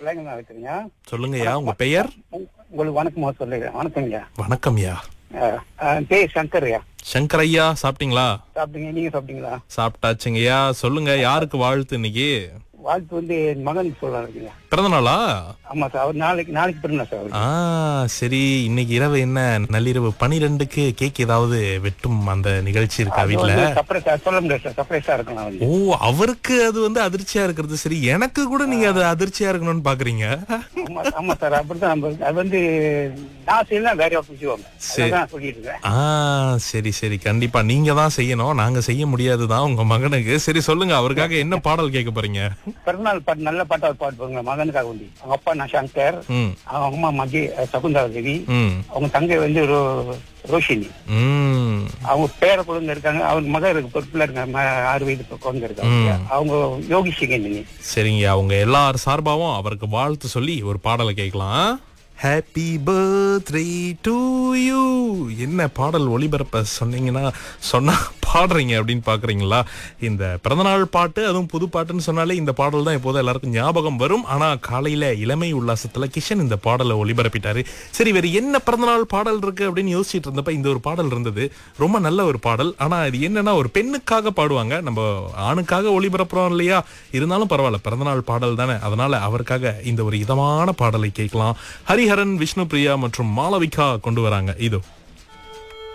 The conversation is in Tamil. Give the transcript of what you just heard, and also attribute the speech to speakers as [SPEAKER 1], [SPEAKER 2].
[SPEAKER 1] பிள்ளைங்க இருக்கிறீங்க
[SPEAKER 2] சொல்லுங்கய்யா உங்க பெயர்
[SPEAKER 1] உங்களுக்கு வணக்கமா சொல்லுறேன் வணக்கங்கய்யா
[SPEAKER 2] வணக்கம்யா
[SPEAKER 1] அஹ், அஹ், பேர் சங்கர்யா
[SPEAKER 2] சங்கர் ஐயா சாப்பிட்டீங்களா
[SPEAKER 1] சாப்பிட்டீங்க நீங்க சாப்பிட்டீங்களா
[SPEAKER 2] சாப்பிட்டாச்சுங்கய்யா சொல்லுங்க யாருக்கு வாழ்த்து இன்னைக்கு
[SPEAKER 1] வாழ்த்து வந்து என் மகனுக்கு சொல்லலாம் இருக்குங்க
[SPEAKER 2] பிறந்த நாளா
[SPEAKER 1] ஆமா சார் அவர் நாளைக்கு நாளைக்கு பிறந்தா சார் அவருக்கு.
[SPEAKER 2] ஆ சரி இன்னைக்கு இரவு என்ன நள்ளிரவு பனிரெண்டுக்கு கேக் ஏதாவது வெட்டும் அந்த நிகழ்ச்சி இருக்கா
[SPEAKER 1] அது
[SPEAKER 2] வீட்ல
[SPEAKER 1] வந்து சர்ப்ரைஸா சொல்ல முடியாது சார் சர்ப்ரைஸா இருக்கலாம் வந்து
[SPEAKER 2] ஓ அவருக்கு அது வந்து அதிர்ச்சியா இருக்கிறது சரி எனக்கு கூட நீங்க அது அதிர்ச்சியா இருக்கணும்னு பாக்குறீங்க
[SPEAKER 1] ஆமா ஆமா சார் அப்படிதான் நம்ம அது வந்து நான் செய்யலாம் வேற யாரும் செஞ்சுவாங்க அதான் சொல்லிட்டு இருக்கேன்
[SPEAKER 2] ஆ சரி சரி கண்டிப்பா நீங்க தான் செய்யணும் நாங்க செய்ய முடியாதுதான் உங்க மகனுக்கு சரி சொல்லுங்க அவருக்காக என்ன பாடல் கேட்க போறீங்க
[SPEAKER 1] பிறந்தநாள் பாட்டு நல்ல பாட்டா ஒரு பாட்டு போங்க மகனுக்காக வேண்டி அவங்க அப்பா நான் சங்கர்
[SPEAKER 2] ம்
[SPEAKER 1] அவங்க அம்மா மஜி சகுந்தரா தேவி
[SPEAKER 2] ம்
[SPEAKER 1] அவங்க தங்கை வந்து ரோ- ரோஷினி
[SPEAKER 2] ம்
[SPEAKER 1] அவங்க பேர குழந்தை இருக்காங்க அவங்க மகன் இருக்கு பொறுப்புல இருக்காங்க ம- ஆறு வயது ப- குழந்தை இருக்காங்க அவங்க யோகி சிங்கந்தினி
[SPEAKER 2] சரிங்க அவங்க எல்லார் சார்பாவும் அவருக்கு வாழ்த்து சொல்லி ஒரு பாடலை கேட்கலாம் ஹாப்பி பர்த்டே டு யூ என்ன பாடல் ஒளிபரப்ப சொன்னீங்கன்னா சொன்னா பாடுறீங்க அப்படின்னு பாக்குறீங்களா இந்த பிறந்தநாள் பாட்டு அதுவும் புது பாட்டுன்னு சொன்னாலே இந்த பாடல் தான் இப்போது எல்லாருக்கும் ஞாபகம் வரும் ஆனா காலையில இளமை உல்லாசத்துல கிஷன் இந்த பாடலை ஒளிபரப்பிட்டாரு சரி வேற என்ன பிறந்தநாள் பாடல் இருக்கு அப்படின்னு யோசிச்சுட்டு இருந்தப்ப இந்த ஒரு பாடல் இருந்தது ரொம்ப நல்ல ஒரு பாடல் ஆனா இது என்னன்னா ஒரு பெண்ணுக்காக பாடுவாங்க நம்ம ஆணுக்காக ஒளிபரப்புறோம் இல்லையா இருந்தாலும் பரவாயில்ல பிறந்தநாள் பாடல் தானே அதனால அவருக்காக இந்த ஒரு இதமான பாடலை கேட்கலாம் ஹரிஹரன் விஷ்ணு பிரியா மற்றும் மாளவிகா கொண்டு வராங்க இதோ